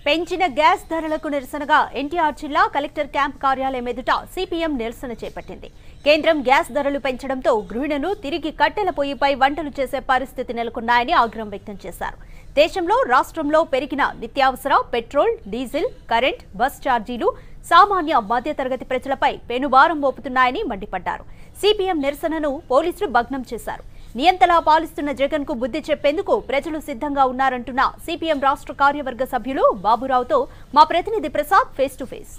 పెంచిన గ్యాస్ ధరలకు నిరసనగా ఎన్టీఆర్ జిల్లా కలెక్టర్ క్యాంప్ కార్యాలయం ఎదుట సిపిఎం నిరసన చేపట్టింది కేంద్రం గ్యాస్ ధరలు పెంచడంతో గృహిణులు తిరిగి కట్టెల పొయ్యిపై వంటలు చేసే పరిస్థితి నెలకొన్నాయని ఆగ్రహం వ్యక్తం చేశారు దేశంలో రాష్ట్రంలో పెరిగిన నిత్యావసర పెట్రోల్ డీజిల్ కరెంట్ బస్ ఛార్జీలు సామాన్య మధ్యతరగతి ప్రజలపై పెనుభారం మోపుతున్నాయని మండిపడ్డారు సిపిఎం నిరసనను పోలీసులు భగ్నం చేశారు నియంతలా పాలిస్తున్న జగన్ కు బుద్ధి చెప్పేందుకు ప్రజలు సిద్ధంగా ఉన్నారంటున్న సిపిఎం రాష్ట్ర కార్యవర్గ సభ్యులు బాబురావుతో మా ప్రతినిధి Prasad face to face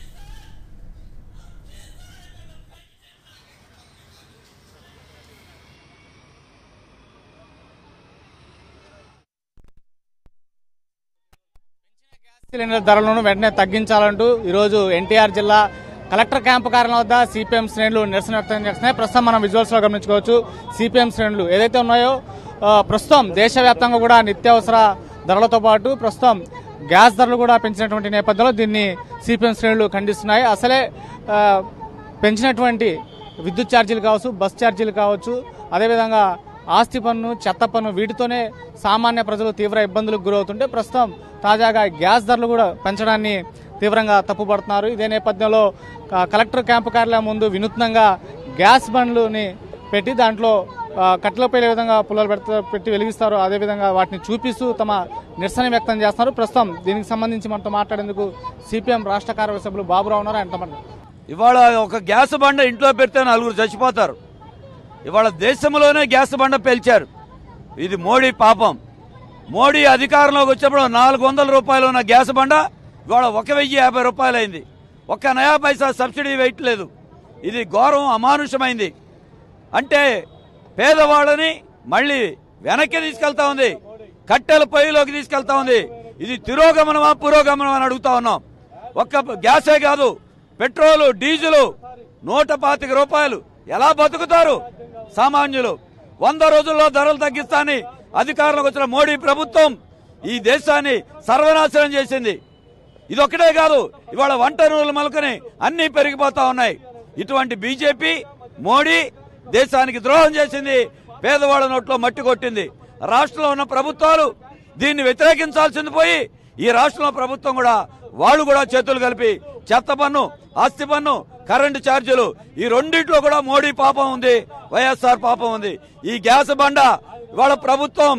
cylinder ధరలను వెంటనే తగ్గించాలంటూ ఈరోజు ఎన్టీఆర్ జిల్లా కలెక్టర్ క్యాంపు కార్యాలయం వద్ద సిపిఎం శ్రేణులు నిరసన వ్యక్తం చేస్తున్నాయి ప్రస్తుతం మనం విజువల్స్ లో గమనించుకోవచ్చు సిపిఎం శ్రేణులు ఏదైతే ఉన్నాయో ఆ, ప్రస్తుతం దేశవ్యాప్తంగా కూడా నిత్యావసర ధరలతో పాటు ప్రస్తుతం గ్యాస్ ధరలు కూడా పెంచినటువంటి నేపథ్యంలో దీన్ని సిపిఎం శ్రేణులు ఖండిస్తున్నాయి అసలే ఆ, పెంచినటువంటి విద్యుత్ ఛార్జీలు కావచ్చు బస్ ఛార్జీలు కావచ్చు అదేవిధంగా ఆస్తి పన్ను చెత్త పన్ను వీటితోనే సామాన్య ప్రజలు తీవ్ర ఇబ్బందులకు గురవుతుంటే ప్రస్తుతం తాజాగా గ్యాస్ ధరలు కూడా పెంచడాన్ని తీవ్రంగా తప్పుపడుతున్నారు ఇదే నేపథ్యంలో క- కలెక్టర్ క్యాంపు కార్యాలయం ముందు వినూత్నంగా గ్యాస్ బండ్లని పెట్టి దాంట్లో ఆ, కట్టెలపై ఏ విధంగా పుల్లలు పెడతా పెట్టి వెలిగిస్తారో అదేవిధంగా వాటిని చూపిస్తూ తమ నిరసన వ్యక్తం చేస్తున్నారు ప్రస్తుతం దీనికి సంబంధించి మనతో మాట్లాడేందుకు సిపిఎం రాష్ట్ర కార్యవర్గ సభ్యులు బాబురావు ఉన్నారు ఆయన తమ ఇవాళ ఒక గ్యాస్ బండ ఇంట్లో పెడితే నలుగురు చచ్చిపోతారు ఇవాళ దేశంలోనే గ్యాస్ బండ పేల్చారు ఇది మోడీ పాపం మోడీ అధికారంలోకి వచ్చినప్పుడు నాలుగు వందల రూపాయలు ఉన్న గ్యాస్ బండ ఇవాళ ఒక వెయ్యి యాభై రూపాయలు అయింది ఒక్క నయా పైసా సబ్సిడీ వేయట్లేదు ఇది ఘోరం అమానుషమైంది అంటే పేదవాళ్ళని మళ్ళీ వెనక్కి తీసుకెళ్తా ఉంది కట్టెల పొయ్యిలోకి తీసుకెళ్తా ఉంది ఇది తిరోగమనమా పురోగమనమా అని అడుగుతా ఉన్నాం ఒక్క గ్యాసే కాదు పెట్రోలు డీజిలు నూట పాతిక రూపాయలు ఎలా బతుకుతారు సామాన్యులు వంద రోజుల్లో ధరలు తగ్గిస్తాని అధికారంలోకి వచ్చిన మోడీ ప్రభుత్వం ఈ దేశాన్ని సర్వనాశనం చేసింది ఇది ఒక్కటే కాదు ఇవాళ వంట నూనెల మొలకని అన్ని పెరిగిపోతా ఉన్నాయి ఇటువంటి బీజేపీ మోడీ దేశానికి ద్రోహం చేసింది పేదవాళ్ళ నోట్లో మట్టి కొట్టింది రాష్ట్రంలో ఉన్న ప్రభుత్వాలు దీన్ని వ్యతిరేకించాల్సింది పోయి ఈ రాష్ట్రంలో ప్రభుత్వం కూడా వాళ్ళు కూడా చేతులు కలిపి చెత్త పన్ను ఆస్తి పన్ను కరెంటు ఛార్జీలు ఈ రెండిట్లో కూడా మోడీ పాపం ఉంది వైఎస్ఆర్ పాపం ఉంది ఈ గ్యాస్ బండ ఇవాళ ప్రభుత్వం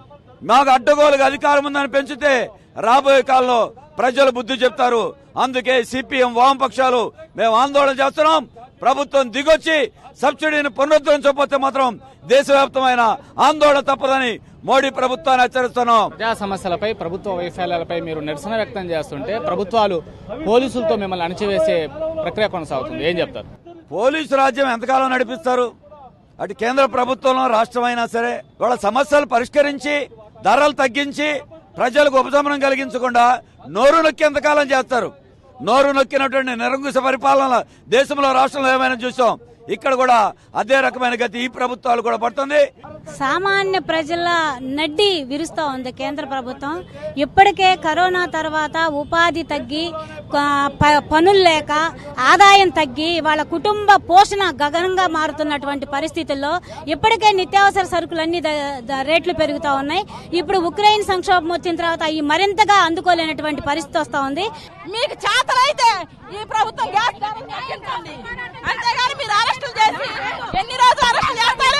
మాకు అడ్డగోలుగా అధికారం ఉందని పెంచితే రాబోయే కాలంలో ప్రజలు బుద్ధి చెప్తారు అందుకే సిపిఎం వామపక్షాలు మేము ఆందోళన చేస్తున్నాం ప్రభుత్వం దిగొచ్చి సబ్సిడీని పునరుద్ధరించకపోతే మాత్రం దేశవ్యాప్తమైన ఆందోళన తప్పదని మోడీ ప్రభుత్వాన్ని హెచ్చరిస్తున్నాం ప్రజా సమస్యలపై ప్రభుత్వ వైఫల్యాలపై మీరు నిరసన వ్యక్తం చేస్తుంటే ప్రభుత్వాలు పోలీసులతో మిమ్మల్ని అణచివేసే ప్రక్రియ కొనసాగుతుంది ఏం చెప్తారు పోలీసు రాజ్యం ఎంతకాలం నడిపిస్తారు అటు కేంద్ర ప్రభుత్వంలో రాష్ట్రమైనా సరే వాళ్ళ సమస్యలు పరిష్కరించి ధరలు తగ్గించి ప్రజలకు ఉపశమనం కలిగించకుండా నోరు నొక్కి ఎంతకాలం చేస్తారు నోరు నొక్కినటువంటి నిరంకుశ పరిపాలన దేశంలో రాష్ట్రంలో ఏమైనా చూసాం ఇక్కడ కూడా అదే రకమైన గతి ఈ ప్రభుత్వాలు కూడా పడుతుంది సామాన్య ప్రజల నడ్డి విరుస్తూ ఉంది కేంద్ర ప్రభుత్వం ఇప్పటికే కరోనా తర్వాత ఉపాధి తగ్గి క- ప- పనులు లేక ఆదాయం తగ్గి వాళ్ళ కుటుంబ పోషణ గగనంగా మారుతున్నటువంటి పరిస్థితుల్లో ఇప్పటికే నిత్యావసర సరుకులన్నీ ద- ద- రేట్లు పెరుగుతూ ఉన్నాయి ఇప్పుడు ఉక్రెయిన్ సంక్షోభం వచ్చిన తర్వాత ఈ మరింతగా అందుకోలేనటువంటి పరిస్థితి వస్తూ ఉంది మీకు చేతలైతే ఈ ప్రభుత్వం గ్యాస్ ధరలు తగ్గించండి అంతేగాని మీరు అరెస్టులు చేసి ఎన్ని రోజులు అరెస్టులు చేస్తారు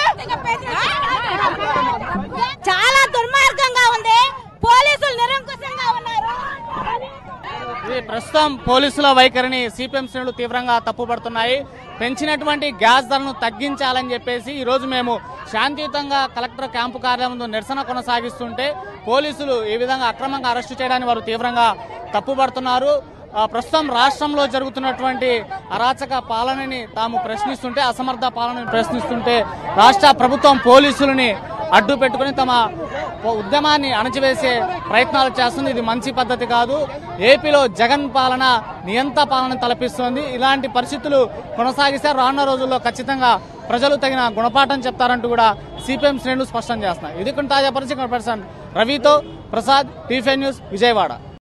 చాలా దుర్మార్గంగా ఉంది పోలీసులు నిరంకుశంగా ఉన్నారు ఇది ప్రస్తుతం పోలీసుల వైఖరిని సిపిఎం శ్రేణులు తీవ్రంగా తప్పుపడుతున్నాయి పెంచినటువంటి గ్యాస్ ధరలను తగ్గించాలని చెప్పేసి ఈ రోజు మేము శాంతియుతంగా కలెక్టర్ క్యాంపు కార్యాలయం ముందు నిరసన కొనసాగిస్తుంటే పోలీసులు ఈ విధంగా అక్రమంగా అరెస్టు చేయడానికి వారు తీవ్రంగా తప్పుపడుతున్నారు ఆ, ప్రస్తుతం రాష్ట్రంలో జరుగుతున్నటువంటి అరాచక పాలనని తాము ప్రశ్నిస్తుంటే అసమర్థ పాలనని ప్రశ్నిస్తుంటే రాష్ట్ర ప్రభుత్వం పోలీసులని అడ్డు పెట్టుకుని తమ ఉద్యమాన్ని అణచివేసే ప్రయత్నాలు చేస్తుంది ఇది మంచి పద్ధతి కాదు ఏపీలో జగన్ పాలన నియంత పాలన తలపిస్తోంది ఇలాంటి పరిస్థితులు కొనసాగిస్తే రానున్న రోజుల్లో ఖచ్చితంగా ప్రజలు తగిన గుణపాఠం చెప్తారంటూ కూడా సిపిఎం శ్రేణులు స్పష్టం చేస్తున్నాయి ఇది కొన్ని తాజా పరిస్థితి పర్సన్ రవితో ప్రసాద్ టీఫై న్యూస్ విజయవాడ